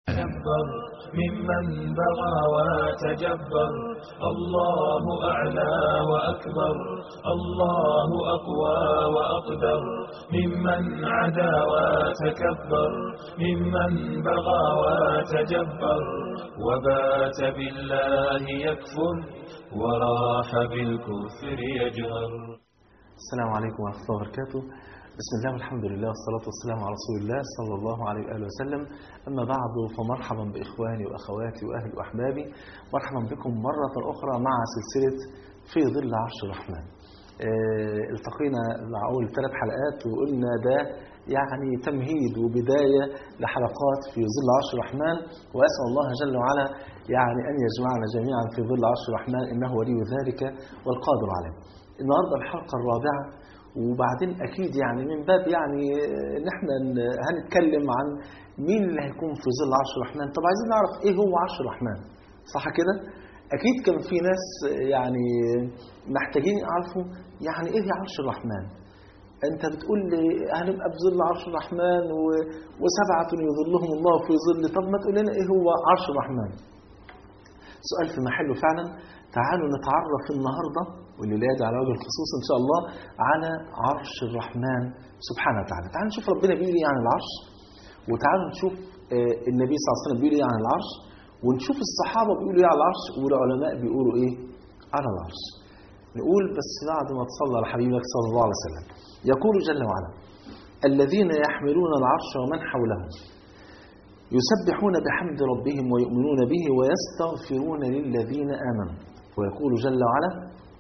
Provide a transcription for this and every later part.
تكبر ممن بغى وتجبر الله أعلى وأكبر الله أقوى وأقدر ممن عدا وتكبر ممن بغى وتجبر وبات بالله يكفر وراح بالكفر يجهر السلام عليكم ورحمة الله وبركاته بسم الله والحمد لله والصلاة والسلام على رسول الله صلى الله عليه وآله وسلم أما بعد فمرحبا بإخواني وأخواتي وأهلي وأحبابي مرحبا بكم مرة أخرى مع سلسلة في ظل عرش الرحمن اه التقينا مع أول ثلاث حلقات وقلنا ده يعني تمهيد وبداية لحلقات في ظل عرش الرحمن وأسأل الله جل وعلا يعني أن يجمعنا جميعا في ظل عرش الرحمن إنه ولي ذلك والقادر عليه النهاردة الحلقة الرابعة وبعدين اكيد يعني من باب يعني ان احنا هنتكلم عن مين اللي هيكون في ظل عرش الرحمن طب عايزين نعرف ايه هو عرش الرحمن صح كده اكيد كان في ناس يعني محتاجين يعرفوا يعني ايه عرش الرحمن انت بتقول لي هنبقى في ظل عرش الرحمن و... وسبعه يظلهم الله في ظل طب ما تقول لنا ايه هو عرش الرحمن سؤال في محله فعلا تعالوا نتعرف النهارده والليلة على وجه الخصوص إن شاء الله على عرش الرحمن سبحانه وتعالى تعالوا نشوف ربنا بيقول إيه عن العرش وتعالوا نشوف النبي صلى الله عليه وسلم بيقول إيه عن العرش ونشوف الصحابة بيقولوا إيه على العرش والعلماء بيقولوا إيه على العرش نقول بس بعد ما تصلى على حبيبك صلى الله عليه وسلم يقول جل وعلا الذين يحملون العرش ومن حوله يسبحون بحمد ربهم ويؤمنون به ويستغفرون للذين آمنوا ويقول جل وعلا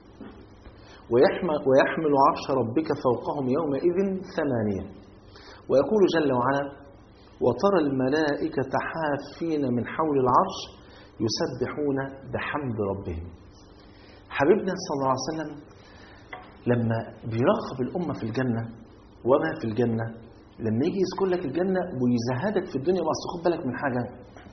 ويحمل, ويحمل عرش ربك فوقهم يومئذ ثمانية ويقول جل وعلا وترى الملائكة حافين من حول العرش يسبحون بحمد ربهم حبيبنا صلى الله عليه وسلم لما بيرغب الأمة في الجنة وما في الجنة لما يجي يذكر لك الجنة ويزهدك في الدنيا بس خد بالك من حاجة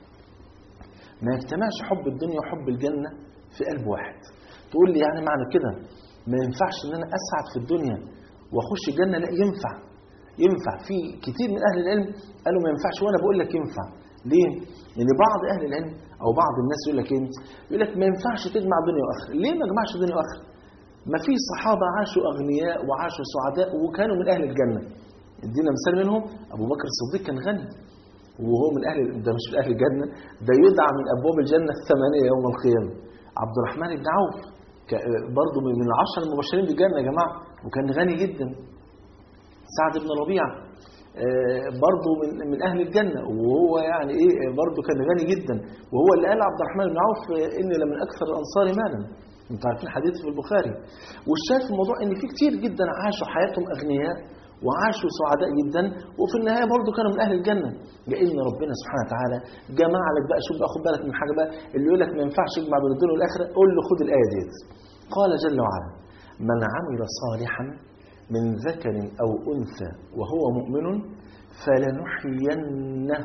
ما يجتمعش حب الدنيا وحب الجنة في قلب واحد تقول لي يعني معنى كده ما ينفعش ان انا اسعد في الدنيا واخش الجنه لا ينفع ينفع في كتير من اهل العلم قالوا ما ينفعش وانا بقول لك ينفع ليه لان يعني بعض اهل العلم او بعض الناس يقول لك ايه يقول لك ما ينفعش تجمع دنيا واخره ليه ما اجمعش دنيا واخره ما في صحابه عاشوا اغنياء وعاشوا سعداء وكانوا من اهل الجنه ادينا مثال منهم ابو بكر الصديق كان غني وهو من اهل ده مش من اهل الجنه ده يدعى من ابواب الجنه الثمانيه يوم القيامه عبد الرحمن بن عوف برضه من العشر المبشرين بالجنة يا جماعة وكان غني جدا سعد بن ربيعة برضه من من أهل الجنة وهو يعني إيه برضه كان غني جدا وهو اللي قال عبد الرحمن بن عوف إني لمن أكثر الأنصار مالا أنتوا عارفين حديث في البخاري والشاهد في الموضوع إن في كتير جدا عاشوا حياتهم أغنياء وعاشوا سعداء جدا وفي النهايه برضه كانوا من اهل الجنه لان ربنا سبحانه وتعالى جمع لك بقى شوف بقى خد بالك من حاجه بقى اللي يقول لك ما ينفعش يجمع بين الدنيا والاخره قول له خد الايه ديت قال جل وعلا من عمل صالحا من ذكر او انثى وهو مؤمن فلنحيينه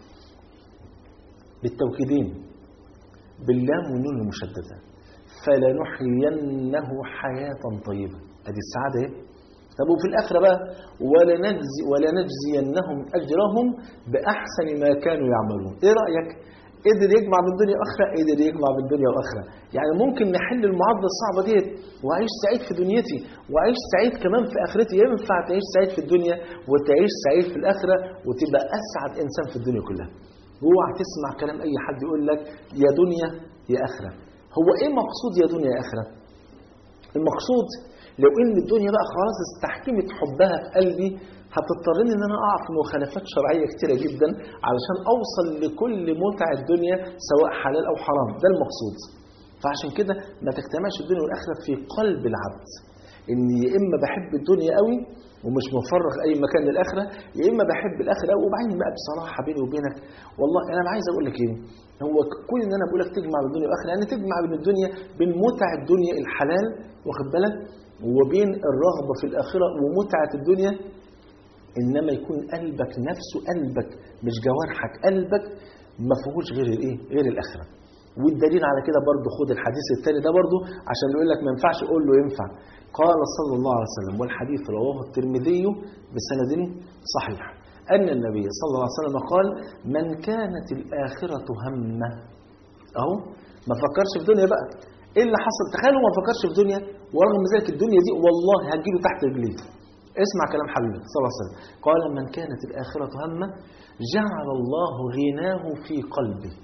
بالتوكيدين باللام والنون المشدده فلنحيينه حياه طيبه ادي السعاده ايه طب وفي الآخرة بقى ولنجزي ولنجزينهم أجرهم بأحسن ما كانوا يعملون إيه رأيك؟ قدر يجمع من الدنيا وآخرة قدر يجمع من الدنيا وآخرة يعني ممكن نحل المعادلة الصعبة ديت وأعيش سعيد في دنيتي وأعيش سعيد كمان في آخرتي ينفع تعيش سعيد في الدنيا وتعيش سعيد في الآخرة وتبقى أسعد إنسان في الدنيا كلها اوعى تسمع كلام أي حد يقول لك يا دنيا يا آخرة هو إيه مقصود يا دنيا يا آخرة؟ المقصود لو ان الدنيا بقى خلاص استحكمت حبها في قلبي هتضطرني ان انا اقع في مخالفات شرعيه كتيره جدا علشان اوصل لكل متع الدنيا سواء حلال او حرام ده المقصود فعشان كده ما تجتمعش الدنيا والاخره في قلب العبد ان يا اما بحب الدنيا قوي ومش مفرغ اي مكان للاخره يا اما بحب الاخره قوي وبعدين بقى بصراحه بيني وبينك والله انا عايز اقول لك ايه هو كل ان انا بقول لك تجمع بين الدنيا والاخره يعني تجمع بين الدنيا بين متع الدنيا الحلال واخد بالك وبين الرغبة في الآخرة ومتعة الدنيا إنما يكون قلبك نفسه قلبك مش جوارحك قلبك ما فيهوش غير الايه غير الاخره والدليل على كده برضه خد الحديث الثاني ده برضه عشان يقول لك ما ينفعش اقول له ينفع قال صلى الله عليه وسلم والحديث رواه الترمذي بسند صحيح أن النبي صلى الله عليه وسلم قال من كانت الآخرة همه أهو ما فكرش في الدنيا بقى إيه اللي حصل تخيلوا ما فكرش في الدنيا ورغم ذلك الدنيا دي والله هتجيله تحت رجليه اسمع كلام حبيبك صلى الله عليه وسلم قال من كانت الآخرة همه جعل الله غناه في قلبه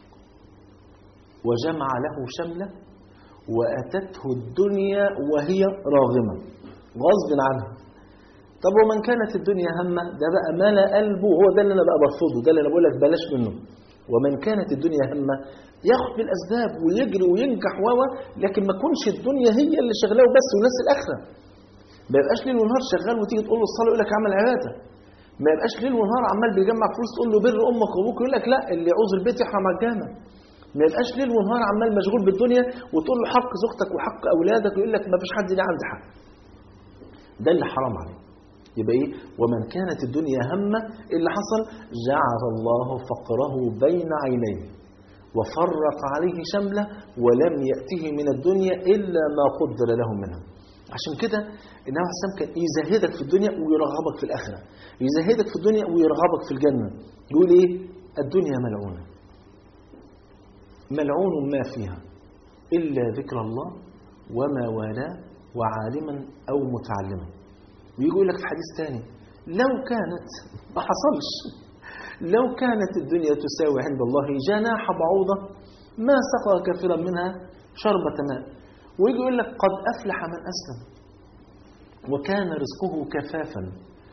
وجمع له شمله وأتته الدنيا وهي راغمة غصب عنها طب ومن كانت الدنيا همه ده بقى ملا قلبه هو ده اللي انا بقى برفضه ده اللي انا بقول لك بلاش منه ومن كانت الدنيا همه ياخد بالاسباب ويجري وينجح و لكن ما تكونش الدنيا هي اللي شغلاه بس وناس الاخره ما يبقاش ليل ونهار شغال وتيجي تقول له الصلاه يقول لك عمل عباده ما يبقاش ليل ونهار عمال بيجمع فلوس تقول له بر امك وابوك يقول لك لا اللي يعوز البيت يحرم على الجامع ما يبقاش ليل ونهار عمال مشغول بالدنيا وتقول له حق زوجتك وحق اولادك ويقول لك ما فيش حد ليه عندي حق ده اللي حرام عليه يبقى ايه ومن كانت الدنيا همه اللي حصل جعل الله فقره بين عينيه وفرق عليه شمله ولم ياته من الدنيا الا ما قدر له منها عشان كده النبي عليه الصلاه كان يزهدك في الدنيا ويرغبك في الاخره يزهدك في الدنيا ويرغبك في الجنه يقول ايه الدنيا ملعونه ملعون ما فيها الا ذكر الله وما والاه وعالما او متعلما ويجي يقول لك في حديث ثاني لو كانت ما حصلش لو كانت الدنيا تساوي عند الله جناح بعوضة ما سقى كثيرا منها شربة ماء ويجي يقول لك قد أفلح من أسلم وكان رزقه كفافا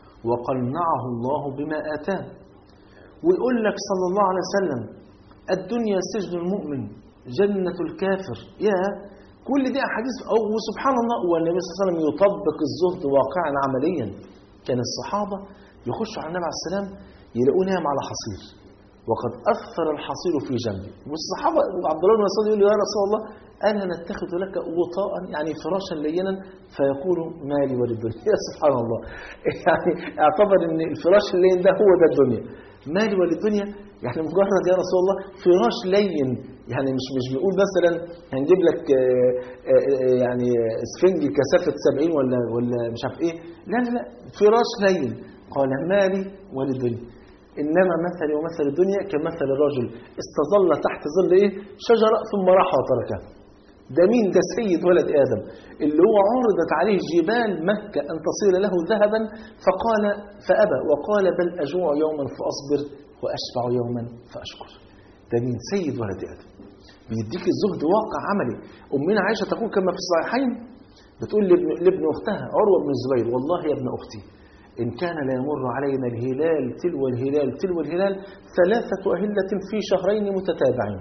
وقنعه الله بما آتاه ويقول لك صلى الله عليه وسلم الدنيا سجن المؤمن جنة الكافر يا كل دي أحاديث أو وسبحان الله والنبي صلى الله عليه وسلم يطبق الزهد واقعا عمليا كان الصحابة يخشوا على النبي عليه السلام يلاقوه نايم على حصير وقد أثر الحصير في جنبي والصحابة عبد الله بن مسعود يقول له يا رسول الله أنا نتخذ لك وطاء يعني فراشا لينا فيقول مالي وللدنيا يا سبحان الله يعني اعتبر ان الفراش اللين ده هو ده الدنيا مالي وللدنيا يعني مجرد يا رسول الله فراش لين يعني مش مش بيقول مثلا هنجيب لك آه، آه، يعني اسفنج كثافه 70 ولا ولا مش عارف ايه لا لا لا فراش لين قال مالي وللدنيا انما مثلي ومثل الدنيا كمثل الرجل استظل تحت ظل ايه شجره ثم راح وتركها ده مين ده سيد ولد ادم اللي هو عرضت عليه جبال مكه ان تصير له ذهبا فقال فابى وقال بل اجوع يوما فاصبر واشبع يوما فاشكر ده مين سيد ولد ادم بيديك الزهد واقع عملي امنا عائشه تقول كما في الصحيحين بتقول لابن, لابن اختها عروه بن الزبير والله يا ابن اختي إن كان لا يمر علينا الهلال تلو الهلال تلو الهلال ثلاثة أهلة في شهرين متتابعين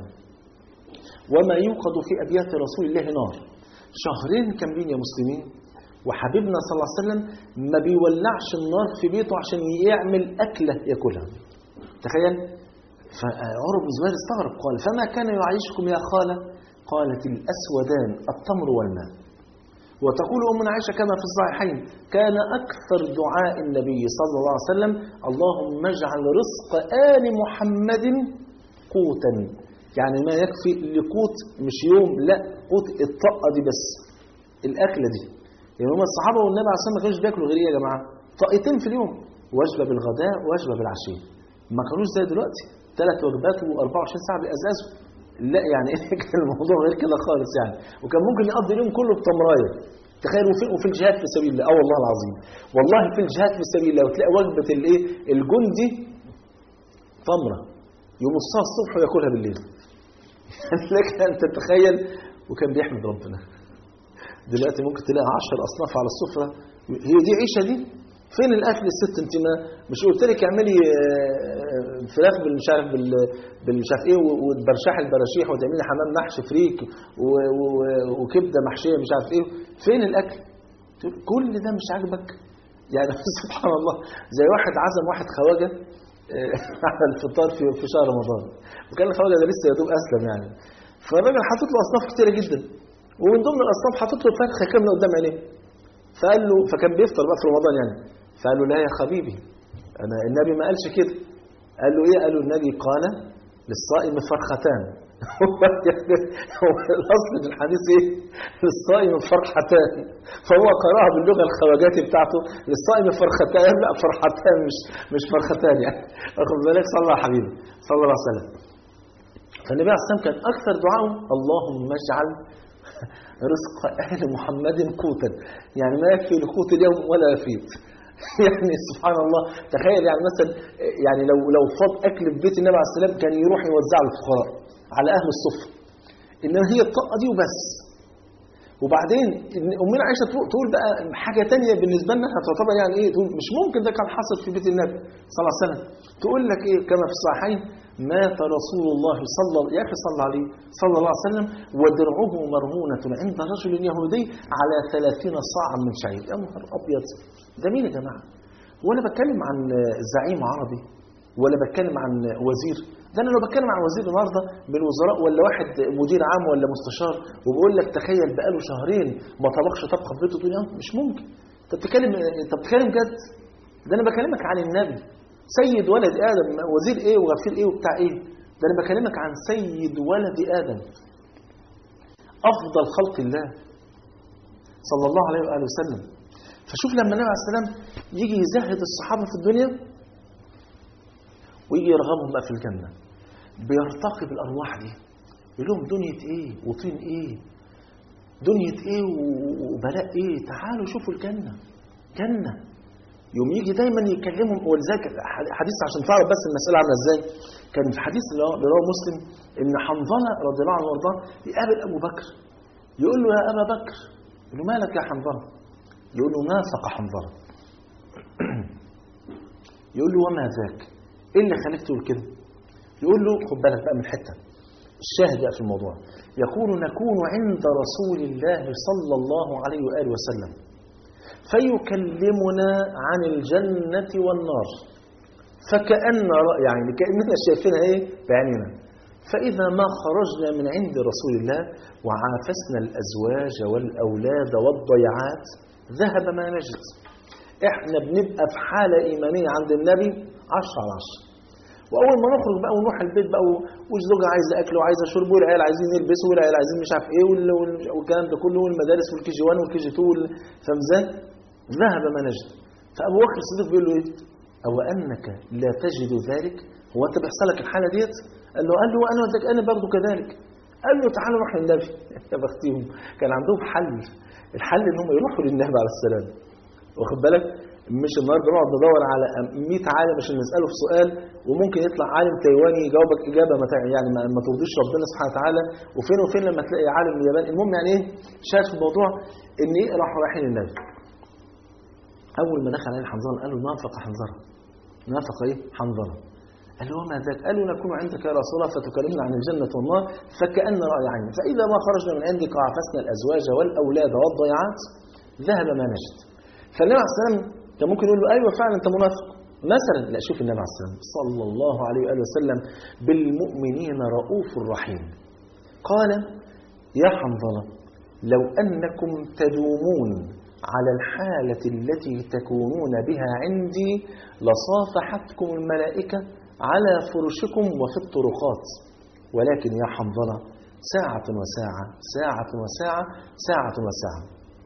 وما يوقد في أبيات رسول الله نار شهرين كاملين يا مسلمين وحبيبنا صلى الله عليه وسلم ما بيولعش النار في بيته عشان يعمل أكلة يأكلها تخيل فعروة بن زبير استغرب قال فما كان يعيشكم يا خالة قالت الأسودان التمر والماء وتقول أمنا عائشة كما في الصحيحين كان أكثر دعاء النبي صلى الله عليه وسلم اللهم اجعل رزق آل محمد قوتا يعني ما يكفي لقوت مش يوم لا قوت الطاقة دي بس الأكلة دي يعني هم الصحابة والنبي عليه الصلاة والسلام ما كانوش بياكلوا غير إيه يا جماعة طاقتين في اليوم وجبة بالغداء ووجبة بالعشية ما كانوش زي دلوقتي ثلاث وجبات و24 ساعة بيأزأزوا لا يعني كان الموضوع غير كده خالص يعني وكان ممكن يقضي اليوم كله بتمرايه تخيلوا وفي وفي الجهاد في سبيل الله اه والله العظيم والله في الجهاد في سبيل الله وتلاقي وجبه الايه الجندي تمره يمصها الصبح وياكلها بالليل لك ان تتخيل وكان بيحمد ربنا دلوقتي ممكن تلاقي 10 اصناف على السفره هي دي عيشه دي فين الاكل الست انت ما مش قلت لك اعملي آه، فراخ بالمش عارف بال بالمش عارف ايه وتبرشحي البراشيح وتعملي حمام محشي فريك و- و- وكبده محشيه مش عارف ايه فين الاكل تقول كل ده مش عاجبك يعني سبحان الله زي واحد عزم واحد خواجه آه، على الفطار في في شهر رمضان وكان الخواجه ده لسه يا دوب اسلم يعني فالراجل حاطط له اصناف كتيره جدا ومن ضمن الاصناف حاطط له فرخه كامله قدام عينيه فقال له فكان بيفطر بقى في رمضان يعني فقال له لا يا حبيبي انا النبي ما قالش كده قال له ايه قال له النبي قال للصائم فرختان هو الاصل في الحديث ايه؟ للصائم فرحتان فهو قراها باللغه الخواجاتي بتاعته للصائم فرختان لا فرحتان مش مش فرختان يعني واخد بالك صلى الله على حبيبي صلى الله عليه وسلم فالنبي عليه الصلاه والسلام كان اكثر دعائه اللهم اجعل رزق اهل محمد قوتا يعني ما يكفي لقوت اليوم ولا يفيد يعني سبحان الله تخيل يعني مثلا يعني لو لو فاض اكل في بيت النبي عليه السلام كان يروح يوزعه للفقراء على اهل الصفه انما هي الطاقه دي وبس وبعدين إن امنا عائشه تقول- تقول بقى حاجه تانية بالنسبه لنا تعتبر يعني ايه تقول مش ممكن ده كان حصل في بيت النبي صلى الله عليه وسلم تقول لك ايه كما في الصحيحين مات رسول الله صلى الله يا اخي صلى عليه صلى الله عليه وسلم ودرعه مرهونه عند رجل يهودي على ثلاثين صاعا من شعير يا نهار ابيض ده مين يا جماعه؟ وانا بتكلم عن زعيم عربي ولا بتكلم عن وزير ده انا لو بتكلم عن وزير النهارده من الوزراء ولا واحد مدير عام ولا مستشار وبقول لك تخيل بقاله شهرين ما طبخش طبخه في بيته تقول يا مش ممكن انت بتتكلم انت بتتكلم جد ده انا بكلمك عن النبي سيد ولد ادم وزير ايه وغفير ايه وبتاع ايه ده انا بكلمك عن سيد ولد ادم افضل خلق الله صلى الله عليه واله وسلم فشوف لما النبي عليه السلام يجي يزهد الصحابه في الدنيا ويجي يرغبهم بقى في الجنة بيرتقي بالأرواح دي يقول لهم دنيا إيه وطين إيه دنيا إيه وبلاء إيه تعالوا شوفوا الجنة جنة يوم يجي دايما يكلمهم ولذلك حديث عشان تعرف بس المسألة عاملة إزاي كان في حديث اللي رواه مسلم إن حنظلة رضي الله عنه وارضاه يقابل أبو بكر يقول له يا أبا بكر يقول له مالك يا حنظلة يقول له نافق حنظلة يقول له وما ذاك ايه اللي خليك تقول كده يقول له خد بالك بقى من حته الشاهد بقى في الموضوع يقول نكون عند رسول الله صلى الله عليه واله وسلم فيكلمنا عن الجنه والنار فكأن رأي يعني كأننا شايفينها ايه بعيننا فإذا ما خرجنا من عند رسول الله وعافسنا الأزواج والأولاد والضيعات ذهب ما نجد احنا بنبقى في حالة إيمانية عند النبي عشرة على عشرة واول ما نخرج بقى ونروح البيت بقى والزوجه عايزه اكل وعايزه شرب والعيال عايزين يلبسوا والعيال عايزين مش عارف ايه والكلام ده كله والمدارس والكي جي 1 والكي جي 2 فاهم ازاي؟ ذهب ما نجد فابو بكر الصديق بيقول له ايه؟ او انك لا تجد ذلك هو انت بيحصل لك الحاله ديت؟ قال له قال له انا انا برضه كذلك قال له تعالى نروح للنبي يا بختيهم كان عندهم حل الحل ان هم يروحوا للنبي عليه السلام واخد بالك مش النهارده نقعد ندور على 100 عالم عشان نساله في سؤال وممكن يطلع عالم تايواني يجاوبك اجابه ما يعني ما, ما ترضيش ربنا سبحانه وتعالى وفين وفين لما تلاقي عالم من اليابان المهم يعني ايه شاهد في الموضوع ان ايه راحوا رايحين النبي اول ما دخل عليه حنظله قال له نافق حنظله نافق ايه حنظله قال له وما ذاك قالوا نكون عندك يا رسول الله فتكلمنا عن الجنة والنار فكأن رأي عين فإذا ما خرجنا من عندك وعفسنا الأزواج والأولاد والضيعات ذهب ما نجد فالنبي عليه السلام كان ممكن يقول له ايوه فعلا انت منافق مثلا لا شوف النبي عليه السلام صلى الله عليه واله وسلم بالمؤمنين رؤوف رحيم قال يا حنظله لو انكم تدومون على الحالة التي تكونون بها عندي لصافحتكم الملائكة على فرشكم وفي الطرقات ولكن يا حنظلة ساعة وساعة ساعة وساعة ساعة وساعة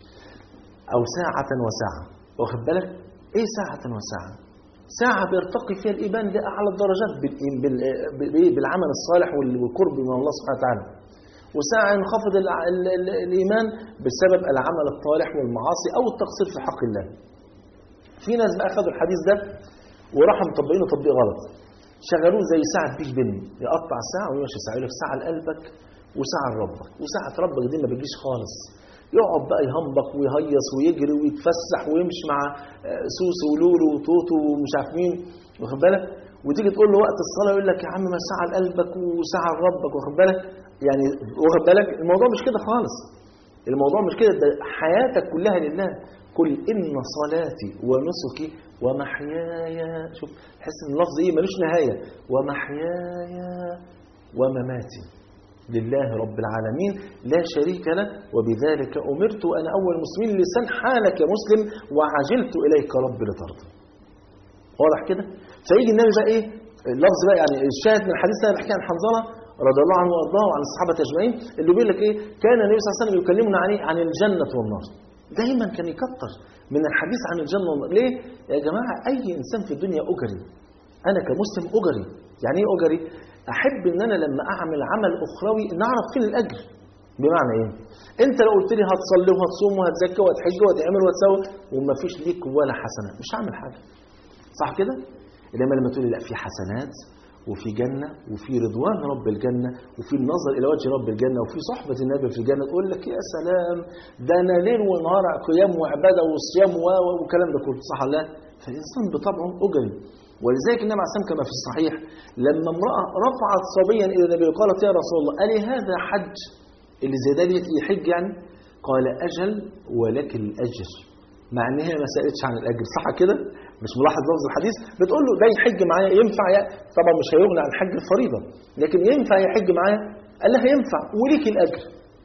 أو ساعة وساعة واخد بالك ايه ساعة وساعة ساعة بيرتقي فيها الإيمان لأعلى الدرجات بالعمل الصالح والقرب من الله سبحانه وتعالى وساعة ينخفض الإيمان بسبب العمل الطالح والمعاصي أو التقصير في حق الله في ناس بقى أخذوا الحديث ده وراحوا مطبقينه تطبيق غلط شغلوه زي ساعة بيش بن يقطع ساعة ويمشي ساعة يقول لك ساعة لقلبك وساعة لربك وساعة ربك دي ما بتجيش خالص يقعد بقى يهنبق ويهيص ويجري ويتفسح ويمشي مع سوس ولولو وتوتو ومش عارف مين واخد بالك وتيجي تقول له وقت الصلاه يقول لك يا عم ما ساعه لقلبك وساعه لربك واخد بالك يعني واخد بالك الموضوع مش كده خالص الموضوع مش كده ده حياتك كلها لله قل ان صلاتي ونسكي ومحياي شوف تحس ان اللفظ ايه ملوش نهايه ومحياي ومماتي لله رب العالمين لا شريك له وبذلك أمرت أنا أول المسلمين لسان حالك يا مسلم وعجلت إليك رب لترضى واضح كده فيجي النبي بقى إيه اللفظ بقى يعني الشاهد من الحديث اللي بحكي عن حنظلة رضي الله عنه وارضاه وعن الصحابه اجمعين اللي بيقول لك ايه كان النبي صلى الله عليه وسلم يكلمنا عن إيه؟ عن الجنه والنار دايما كان يكتر من الحديث عن الجنه والنار ليه يا جماعه اي انسان في الدنيا اجري انا كمسلم اجري يعني ايه اجري احب ان انا لما اعمل عمل اخروي ان اعرف فين الاجر بمعنى ايه انت لو قلت لي هتصلي وهتصوم وهتزكي وهتحج وهتعمل وهتسوي وما فيش ليك ولا حسنه مش هعمل حاجه صح كده انما لما تقول لي لا في حسنات وفي جنة وفي رضوان رب الجنة وفي النظر إلى وجه رب الجنة وفي صحبة النبي في الجنة تقول لك يا سلام ده أنا ليل ونهار قيام وعبادة وصيام و والكلام ده كله صح ولا لا؟ فالإنسان بطبعه أجري ولذلك النبي عليه الصلاة كما في الصحيح لما امرأة رفعت صبيا إلى النبي قالت يا رسول الله ألي هذا حج اللي زي ده يحج يعني قال أجل ولك الأجر مع ان هي ما سالتش عن الاجر صح كده مش ملاحظ لفظ الحديث بتقول له ده يحج معايا ينفع يا طبعا مش هيغني عن حج الفريضه لكن ينفع يحج معايا قال لها ينفع وليك الاجر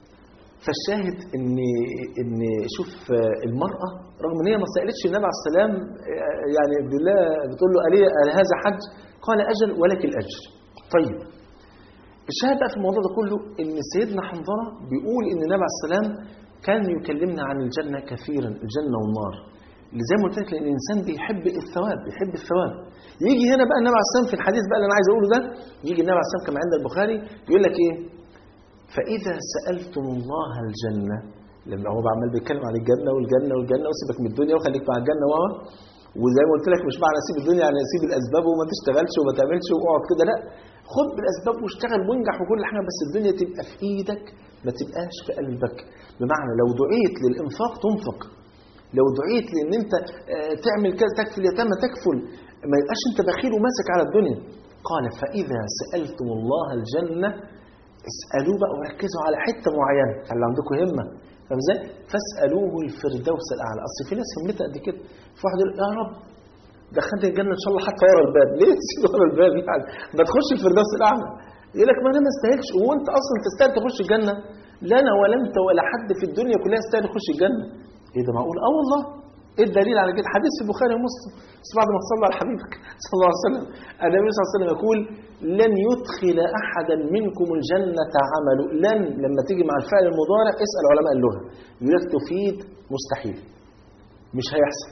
فالشاهد ان ان شوف المراه رغم ان هي ما سالتش النبي عليه السلام يعني بالله بتقول له الي هذا حج قال اجل ولك الاجر طيب الشاهد بقى في الموضوع ده كله ان سيدنا حنظله بيقول ان النبي عليه السلام كان يكلمنا عن الجنة كثيرا الجنة والنار اللي زي ما قلت لك لأن الإنسان بيحب الثواب بيحب الثواب يجي هنا بقى النبي عليه السلام في الحديث بقى اللي أنا عايز أقوله ده يجي النبي عليه السلام كما عند البخاري يقول لك إيه فإذا سألتم الله الجنة لما هو عمال بيتكلم عن الجنة والجنة والجنة وسيبك من الدنيا وخليك مع الجنة وهو وزي ما قلت لك مش معنى اسيب الدنيا يعني اسيب الاسباب وما تشتغلش وما تعملش واقعد كده لا خد بالاسباب واشتغل وانجح وكل حاجه بس الدنيا تبقى في ايدك ما تبقاش في قلبك بمعنى لو دعيت للانفاق تنفق لو دعيت لان انت تعمل كذا تكفل اليتامى تكفل ما يبقاش انت بخيل وماسك على الدنيا قال فاذا سالتم الله الجنه اسالوه بقى وركزوا على حته معينه خلي عندكم همه فاهم ازاي؟ فاسالوه الفردوس الاعلى اصل في ناس همتها قد كده في واحد يقول يا رب دخلني الجنه ان شاء الله حتى ورا الباب ليه تسيب ورا الباب يعني ما تخش الفردوس الاعلى يقول لك ما انا ما استاهلش هو انت اصلا تستاهل تخش الجنه لا انا ولا انت ولا حد في الدنيا كلها يستاهل يخش الجنه ايه ده معقول اه والله ايه الدليل على كده حديث في البخاري ومسلم بس بعد ما تصلى على حبيبك صلى الله عليه وسلم النبي صلى الله عليه وسلم يقول لن يدخل احدا منكم الجنه عمله لن لما تيجي مع الفعل المضارع اسال علماء اللغه يقول لك تفيد مستحيل مش هيحصل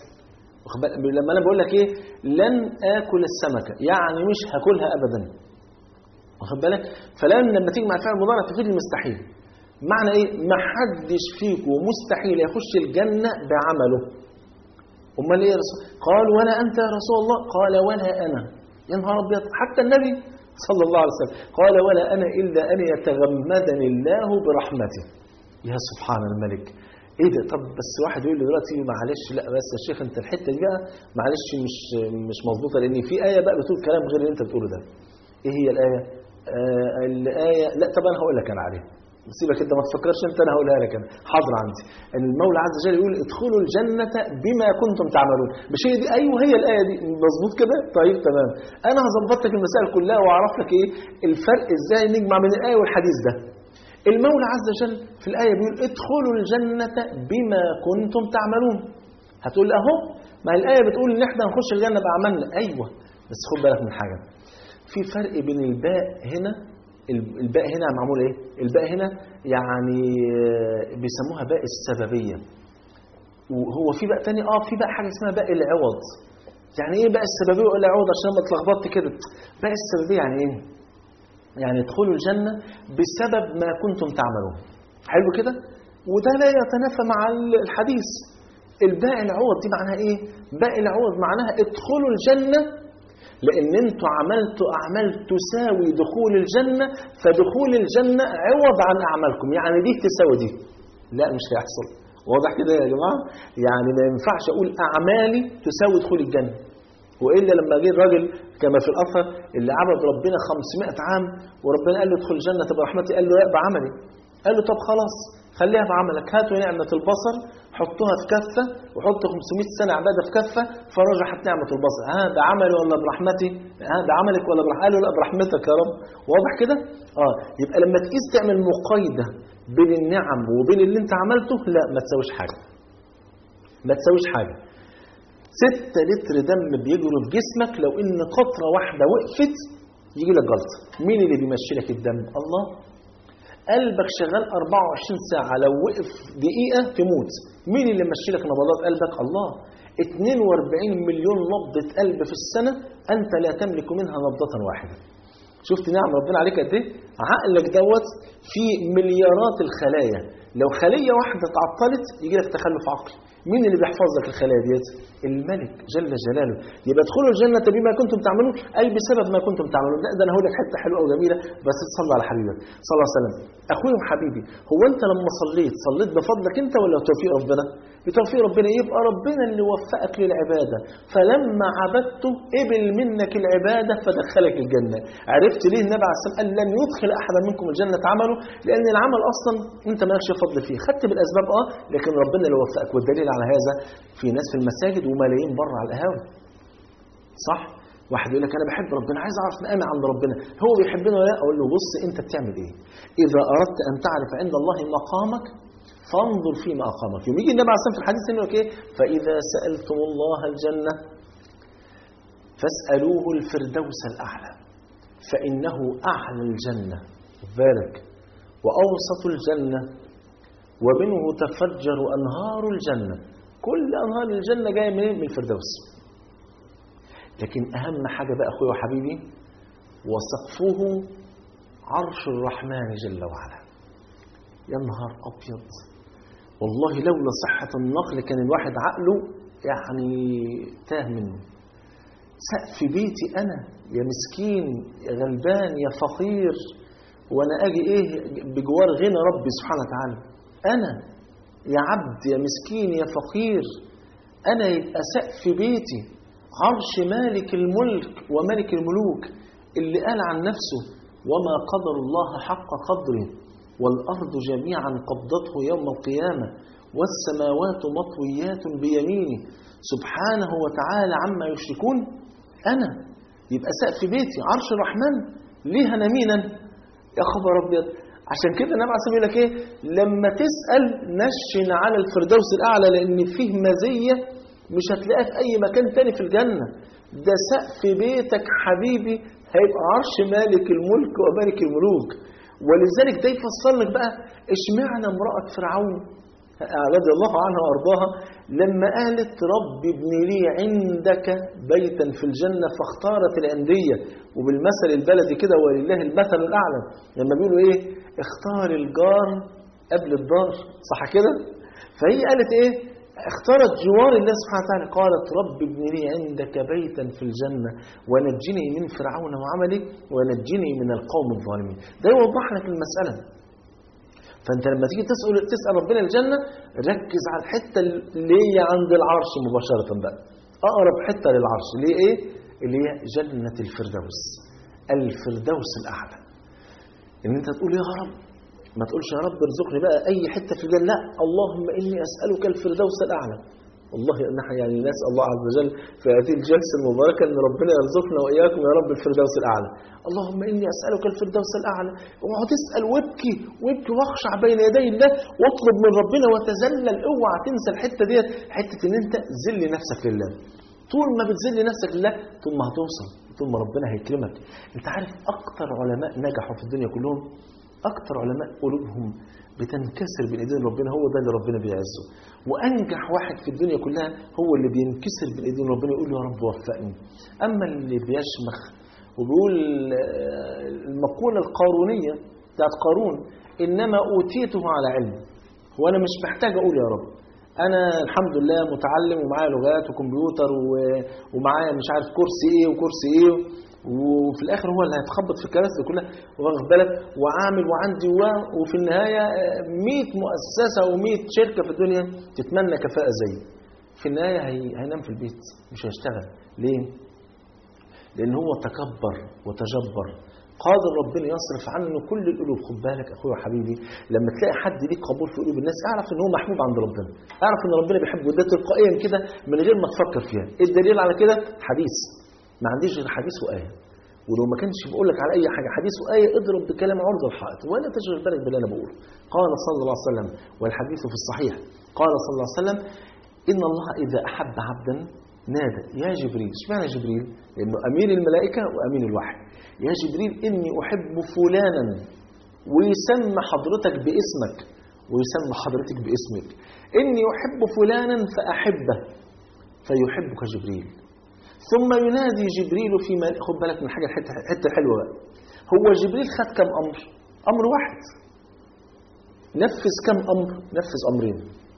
لما انا بقول لك ايه لن اكل السمكه يعني مش هاكلها ابدا واخد بالك فلن لما تيجي مع الفعل المضارع تفيد المستحيل معنى ايه ما حدش فيكم مستحيل يخش الجنه بعمله امال ايه يا رسول قال ولا انت يا رسول الله قال ولا انا يا نهار ابيض حتى النبي صلى الله عليه وسلم قال ولا انا الا ان يتغمدني الله برحمته يا سبحان الملك ايه ده طب بس واحد يقول لي دلوقتي معلش لا بس يا شيخ انت الحته دي بقى معلش مش مش مظبوطه لان في ايه بقى بتقول كلام غير اللي انت بتقوله ده ايه هي الايه آه الايه لا طب انا هقول لك انا عليها سيبك انت ما تفكرش انت انا هقولها لك انا حاضر عندي ان المولى عز وجل يقول ادخلوا الجنه بما كنتم تعملون مش هي دي ايوه هي الايه دي مظبوط كده طيب تمام انا هظبط لك المسائل كلها واعرف لك ايه الفرق ازاي نجمع بين الايه والحديث ده المولى عز وجل في الايه بيقول ادخلوا الجنه بما كنتم تعملون هتقول اهو ما الايه بتقول ان احنا هنخش الجنه باعمالنا ايوه بس خد بالك من حاجه في فرق بين الباء هنا الباء هنا معمول ايه الباء هنا يعني بيسموها باء السببية وهو في باء تاني اه في باء حاجة اسمها باء العوض يعني ايه باء السببية ولا العوض عشان ما اتلخبطت كده باء السببية يعني ايه يعني ادخلوا الجنة بسبب ما كنتم تعملون حلو كده وده لا يتنافى مع الحديث الباء العوض دي معناها ايه باء العوض معناها ادخلوا الجنة لأن أنتوا عملتوا أعمال تساوي دخول الجنة فدخول الجنة عوض عن أعمالكم يعني دي تساوي دي لا مش هيحصل واضح كده يا جماعة يعني ما ينفعش أقول أعمالي تساوي دخول الجنة وإلا لما جه الراجل كما في الأثر اللي عبد ربنا 500 عام وربنا قال له ادخل الجنة برحمتي قال له لا بعملي قال له طب خلاص خليها بعملك هاتوا نعمة البصر حطوها في كفة وحط 500 سنة عبادة في كفة فرجحت نعمة البصر ها بعملي ولا برحمتي ها بعملك ولا برحمتي قالوا لا برحمتك يا رب واضح كده اه يبقى لما تقيس تعمل مقايدة بين النعم وبين اللي انت عملته لا ما تساويش حاجة ما تساويش حاجة 6 لتر دم بيجروا في جسمك لو ان قطرة واحدة وقفت يجي لك جلطه مين اللي بيمشي لك الدم الله قلبك شغال 24 ساعة لو وقف دقيقة تموت مين اللي مشي لك نبضات قلبك الله 42 مليون نبضة قلب في السنة أنت لا تملك منها نبضة واحدة شفت نعم ربنا عليك قد ايه عقلك دوت في مليارات الخلايا لو خلية واحدة تعطلت يجي لك تخلف عقلي مين اللي بيحفظ لك الخلايا ديت الملك جل جلاله يبقى ادخلوا الجنة بما كنتم تعملون أي بسبب ما كنتم تعملون لا ده أنا هقول لك حتة حلوة وجميلة بس تصلي على حبيبك صلى الله عليه وسلم أخوي وحبيبي هو أنت لما صليت صليت بفضلك أنت ولا بتوفيق ربنا بتوفيق ربنا يبقى ربنا اللي وفقك للعبادة فلما عبدته قبل منك العبادة فدخلك الجنة عرفت ليه النبي عليه الصلاة والسلام قال لن يدخل أحدا منكم الجنة عمله لأن العمل أصلا أنت مالكش فضل فيه خدت بالأسباب أه لكن ربنا اللي وفقك والدليل على هذا في ناس في المساجد وملايين بره على القهاوي صح واحد يقول لك انا بحب ربنا عايز اعرف مقامي عند ربنا هو بيحبني ولا لا اقول له بص انت بتعمل ايه اذا اردت ان تعرف عند الله مقامك فانظر فيما اقامك يوم يجي النبي عليه الصلاه والسلام في الحديث يقول لك ايه فاذا سالتم الله الجنه فاسالوه الفردوس الاعلى فانه اعلى الجنه خد بالك واوسط الجنه ومنه تفجر انهار الجنه كل انهار الجنه جايه منين من الفردوس لكن أهم حاجة بقى أخوي وحبيبي وسقفه عرش الرحمن جل وعلا يا نهار أبيض والله لولا صحة النقل كان الواحد عقله يعني تاه منه سقف بيتي أنا يا مسكين يا غلبان يا فقير وأنا أجي إيه بجوار غنى ربي سبحانه وتعالى أنا يا عبد يا مسكين يا فقير أنا يبقى سقف بيتي عرش مالك الملك وملك الملوك اللي قال عن نفسه وما قدر الله حق قدره والأرض جميعا قبضته يوم القيامة والسماوات مطويات بيمينه سبحانه وتعالى عما يشركون أنا يبقى سقف بيتي عرش الرحمن ليه أنا مينا يا خبر أبيض عشان كده النبي عليه الصلاه ايه لما تسال نشن على الفردوس الاعلى لان فيه مزيه مش هتلاقيها في أي مكان تاني في الجنة ده سقف بيتك حبيبي هيبقى عرش مالك الملك ومالك الملوك ولذلك ده يفسر لك بقى اشمعنى امرأة فرعون رضي الله عنها وارضاها لما قالت رب ابن لي عندك بيتا في الجنة فاختارت الأندية وبالمثل البلدي كده ولله المثل الأعلى لما بيقولوا إيه اختار الجار قبل الدار صح كده فهي قالت إيه اختارت جوار الله سبحانه وتعالى قالت رب ابن لي عندك بيتا في الجنة ونجني من فرعون وعمله ونجني من القوم الظالمين ده يوضح لك المسألة فانت لما تيجي تسأل, تسأل ربنا الجنة ركز على الحتة اللي هي عند العرش مباشرة بقى أقرب حتة للعرش اللي هي إيه؟ اللي هي جنة الفردوس الفردوس الأعلى إن أنت تقول يا رب ما تقولش يا رب ارزقني بقى اي حته في الجنه لا اللهم اني اسالك الفردوس الاعلى والله نحن يعني نسال الله عز وجل في هذه الجلسه المباركه ان ربنا يرزقنا واياكم يا رب الفردوس الاعلى اللهم اني اسالك الفردوس الاعلى واقعد تسال وابكي وابكي واخشع بين يدي الله واطلب من ربنا وتذلل اوعى تنسى الحته ديت حته ان انت ذل نفسك لله طول ما بتذل نفسك لله طول ما هتوصل طول ما ربنا هيكرمك انت عارف اكتر علماء نجحوا في الدنيا كلهم أكثر علماء قلوبهم بتنكسر بين ايدين ربنا هو ده اللي ربنا بيعزه وانجح واحد في الدنيا كلها هو اللي بينكسر بين ايدين ربنا يقول له يا رب وفقني اما اللي بيشمخ وبيقول المقوله القارونيه بتاعت قارون انما اوتيته على علم وانا مش محتاج اقول يا رب انا الحمد لله متعلم ومعايا لغات وكمبيوتر ومعايا مش عارف كرسي ايه وكرسي ايه وفي الاخر هو اللي هيتخبط في الكراسي كلها واخد بالك وعامل وعندي وفي النهايه 100 مؤسسه و100 شركه في الدنيا تتمنى كفاءه زيي في النهايه هينام في البيت مش هيشتغل ليه؟ لان هو تكبر وتجبر قادر ربنا يصرف عنه كل القلوب خد بالك اخويا وحبيبي لما تلاقي حد ليك قبول في قلوب الناس اعرف ان هو محبوب عند ربنا اعرف ان ربنا بيحبه ده تلقائيا كده من غير ما تفكر فيها ايه الدليل على كده حديث ما عنديش غير حديث وآية ولو ما كانش بقول لك على أي حاجة حديث وآية اضرب بكلام عرض الحائط ولا تشغل بالك باللي أنا بقوله قال صلى الله عليه وسلم والحديث في الصحيح قال صلى الله عليه وسلم إن الله إذا أحب عبدا نادى يا جبريل اشمعنى جبريل لانه امين الملائكه وامين الوحي يا جبريل اني احب فلانا ويسمى حضرتك باسمك ويسمى حضرتك باسمك اني احب فلانا فاحبه فيحبك جبريل ثم ينادي جبريل في مال... خد بالك من حاجه حته حته حلوه بقى هو جبريل خد كم امر امر واحد نفذ كم امر نفذ امرين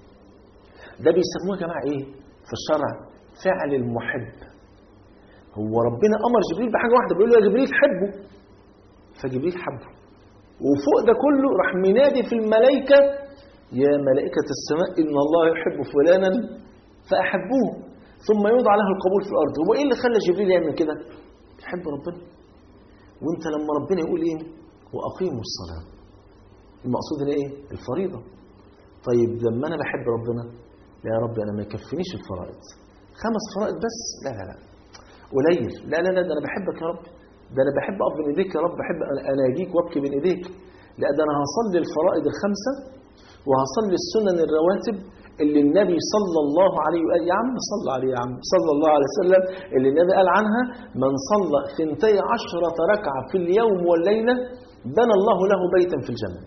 ده بيسموه يا جماعه ايه في الشرع فعل المحب هو ربنا امر جبريل بحاجه واحده بيقول له يا جبريل حبه فجبريل حبه وفوق ده كله راح منادي في الملائكه يا ملائكه السماء ان الله يحب فلانا فاحبوه ثم يوضع له القبول في الارض هو ايه اللي خلى جبريل يعمل كده يحب ربنا وانت لما ربنا يقول ايه واقيموا الصلاه المقصود هنا ايه الفريضه طيب لما انا بحب ربنا لا يا رب انا ما يكفينيش الفرائض خمس فرائض بس لا لا لا قليل لا لا لا ده انا بحبك يا رب ده انا بحب اقف بين ايديك يا رب بحب انا اجيك وابكي بين ايديك لا ده انا هصلي الفرائض الخمسه وهصلي السنن الرواتب اللي النبي صلى الله عليه وآله يا عم صلى عليه يا عم صلى الله عليه وسلم اللي النبي قال عنها من صلى ثنتي عشرة ركعة في اليوم والليلة بنى الله له بيتا في الجنة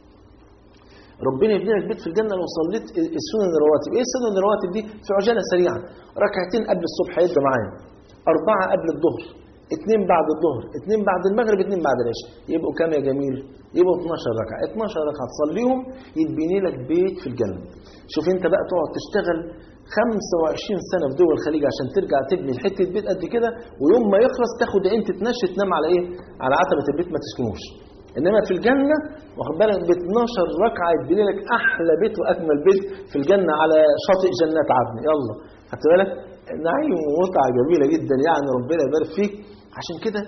ربنا يبني لك بيت في الجنة لو صليت السنن الرواتب ايه السنن الرواتب دي في عجالة سريعة ركعتين قبل الصبح يبقى معايا أربعة قبل الظهر اثنين بعد الظهر اثنين بعد المغرب اثنين بعد العشاء يبقوا كام يا جميل يبقوا 12 ركعه 12 ركعه تصليهم يتبني لك بيت في الجنه شوف انت بقى تقعد تشتغل 25 سنه في دول الخليج عشان ترجع تبني حته بيت قد كده ويوم ما يخلص تاخد عين تتنشي تنام على ايه على عتبه البيت ما تسكنوش انما في الجنه واخد بالك ب 12 ركعه يتبني لك احلى بيت واجمل بيت في الجنه على شاطئ جنات عدن يلا خدت بالك نعيم ومتعه جميله جدا يعني ربنا يبارك فيك عشان كده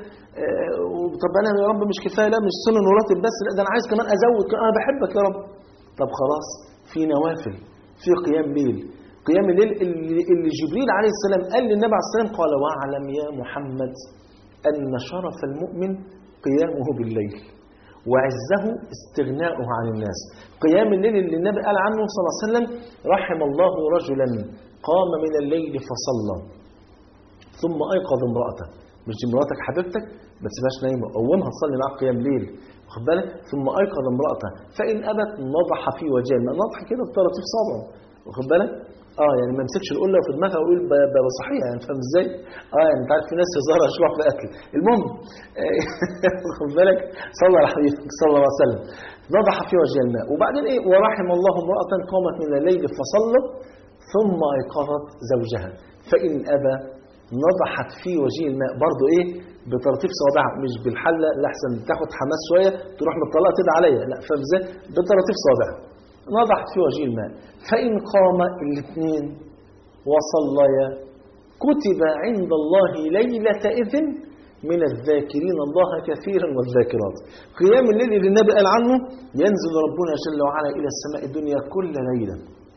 آه طب انا يا رب مش كفايه لا مش سنن وراتب بس لا ده انا عايز كمان ازود انا بحبك يا رب طب خلاص في نوافل في قيام ليل قيام الليل اللي, اللي جبريل عليه السلام قال للنبي عليه السلام قال واعلم يا محمد ان شرف المؤمن قيامه بالليل وعزه استغناؤه عن الناس قيام الليل اللي النبي قال عنه صلى الله عليه وسلم رحم الله رجلا قام من الليل فصلى ثم ايقظ امراته مش دي مراتك حبيبتك ما تسيبهاش نايمه قومها تصلي معاك قيام ليل واخد بالك ثم ايقظ امراته فان ابت نضح في وجهها نضح كده بطراطيف صابعه واخد بالك اه يعني ما يمسكش القله في دماغها ويقول بابا صحيح يعني فاهم ازاي؟ اه يعني انت عارف في ناس هزارها شويه في الاكل المهم واخد بالك صلى على حبيبك صلى الله عليه وسلم نضح في وجه الماء وبعدين ايه ورحم الله امراه قامت من الليل فصلت ثم ايقظت زوجها فان ابى نضحت في وجه الماء برضه ايه بترتيب صوابعها مش بالحله لحسن تاخد حماس شويه تروح مطلقه كده عليا لا فاهم ازاي بترتيب صوابعها نضحت في وجه الماء فان قام الاثنين وصليا كتب عند الله ليله اذن من الذاكرين الله كثيرا والذاكرات قيام الليل اللي النبي قال عنه ينزل ربنا جل وعلا الى السماء الدنيا كل ليله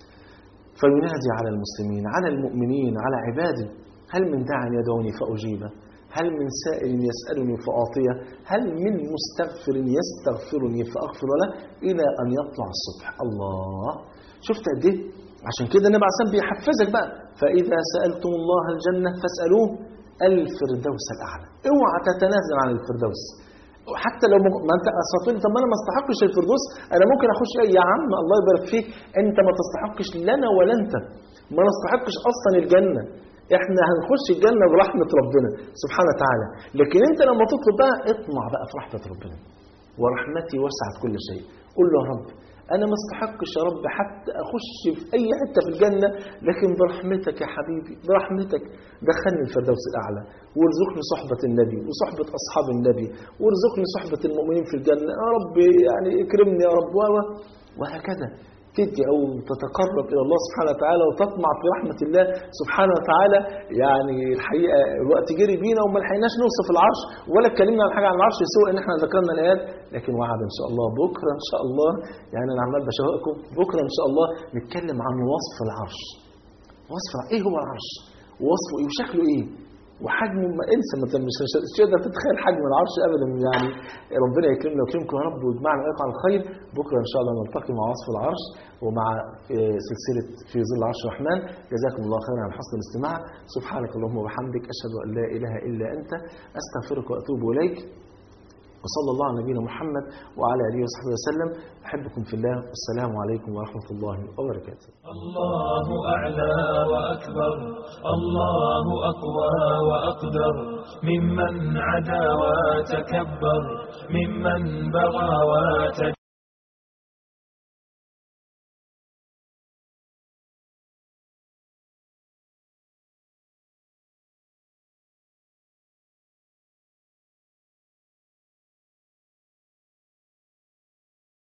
فينادي على المسلمين على المؤمنين على عباده هل من داع يدعوني فأجيبه هل من سائل يسألني فأعطيه هل من مستغفر يستغفرني فأغفر له إلى أن يطلع الصبح الله شفت قد ايه عشان كده النبي عليه الصلاة بيحفزك بقى فإذا سألتم الله الجنة فاسألوه الفردوس الأعلى اوعى تتنازل عن الفردوس حتى لو ما انت اساطير طب ما انا ما استحقش الفردوس انا ممكن اخش يا عم الله يبارك فيك انت ما تستحقش لنا ولا انت ما نستحقش اصلا الجنه احنا هنخش الجنة برحمة ربنا سبحانه وتعالى لكن انت لما تطلب بقى اطمع بقى في رحمة ربنا ورحمتي وسعت كل شيء قول له يا رب انا ما استحقش يا رب حتى اخش في اي حته في الجنه لكن برحمتك يا حبيبي برحمتك دخلني الفردوس الاعلى وارزقني صحبه النبي وصحبه اصحاب النبي وارزقني صحبه المؤمنين في الجنه يا رب يعني اكرمني يا رب وهكذا تدي او تتقرب الى الله سبحانه وتعالى وتطمع في رحمه الله سبحانه وتعالى يعني الحقيقه الوقت جري بينا وما لحقناش نوصف العرش ولا اتكلمنا عن حاجه عن العرش سوى ان احنا ذكرنا الايات لكن وعد ان شاء الله بكره ان شاء الله يعني انا عمال بشوقكم بكره ان شاء الله نتكلم عن وصف العرش وصف ايه هو العرش ووصفه ايه وشكله ايه وحجمه ما انسى ما مش مش مش تقدر تتخيل حجم العرش ابدا يعني ربنا يكرمنا ويكرمكم يا رب ويجمعنا ويقع على الخير بكره ان شاء الله نلتقي مع وصف العرش ومع آه، سلسله في ظل عرش الرحمن جزاكم الله خيرا على حسن الاستماع سبحانك اللهم وبحمدك اشهد ان لا اله الا انت استغفرك واتوب اليك وصلى الله على نبينا محمد وعلى اله وصحبه وسلم احبكم في الله والسلام عليكم ورحمه الله وبركاته الله أعلى وأكبر الله أقوى وأقدر ممن عدا وتكبر ممن بغى وتجبر